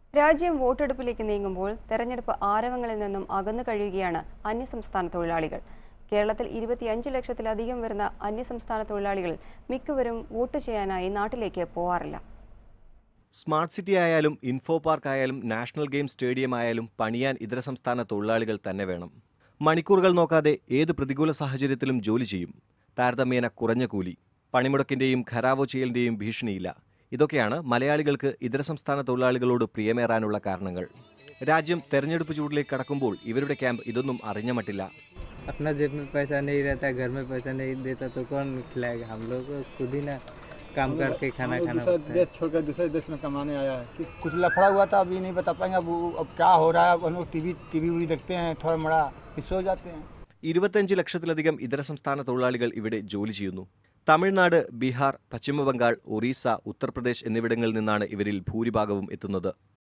രാജ്യം വോട്ടെടുപ്പിലേക്ക് നീങ്ങുമ്പോൾ തെരഞ്ഞെടുപ്പ് ആരവങ്ങളിൽ നിന്നും അകന്നു കഴിയുകയാണ് അന്യസംസ്ഥാന തൊഴിലാളികൾ കേരളത്തിൽ ഇരുപത്തിയഞ്ച് ലക്ഷത്തിലധികം വരുന്ന അന്യസംസ്ഥാന തൊഴിലാളികൾ മിക്കവരും വോട്ട് ചെയ്യാനായി നാട്ടിലേക്ക് പോവാറില്ല സ്മാർട്ട് സിറ്റി ആയാലും ഇൻഫോ പാർക്ക് ആയാലും നാഷണൽ ഗെയിം സ്റ്റേഡിയം ആയാലും പണിയാൻ ഇതര സംസ്ഥാന തൊഴിലാളികൾ തന്നെ വേണം മണിക്കൂറുകൾ നോക്കാതെ ഏത് പ്രതികൂല സാഹചര്യത്തിലും ജോലി ചെയ്യും താരതമ്യേന കുറഞ്ഞ കൂലി പണിമുടക്കിന്റെയും ഖരാവോ ചെയ്യലിന്റെയും ഭീഷണിയില്ല ഇതൊക്കെയാണ് മലയാളികൾക്ക് ഇതര സംസ്ഥാന തൊഴിലാളികളോട് പ്രിയമേറാനുള്ള കാരണങ്ങൾ രാജ്യം തെരഞ്ഞെടുപ്പ് ചൂടിലേക്ക് കടക്കുമ്പോൾ ഇവരുടെ ക്യാമ്പ് ഇതൊന്നും അറിഞ്ഞ മട്ടില്ല अपना जेब में पैसा नहीं रहता घर में पैसा नहीं देता तो कौन खिलाएगा हम लोग को खुद ही ना काम करके खाना खाना दूसरा पड़ता है देश छोड़कर दूसरे देश में कमाने आया है कि कुछ लफड़ा हुआ था अभी नहीं बता पाएंगे अब वो- अब क्या हो रहा है अब हम लोग टीवी टीवी वी देखते हैं थोड़ा मड़ा फिर सो जाते हैं ഇരുപത്തഞ്ച് ലക്ഷത്തിലധികം ഇതര സംസ്ഥാന തൊഴിലാളികൾ ഇവിടെ ജോലി ചെയ്യുന്നു തമിഴ്നാട് ബീഹാർ പശ്ചിമബംഗാൾ ഒറീസ ഉത്തർപ്രദേശ് എന്നിവിടങ്ങളിൽ നിന്നാണ് ഇവരിൽ ഭൂരിഭാഗവും എത്തുന്നത്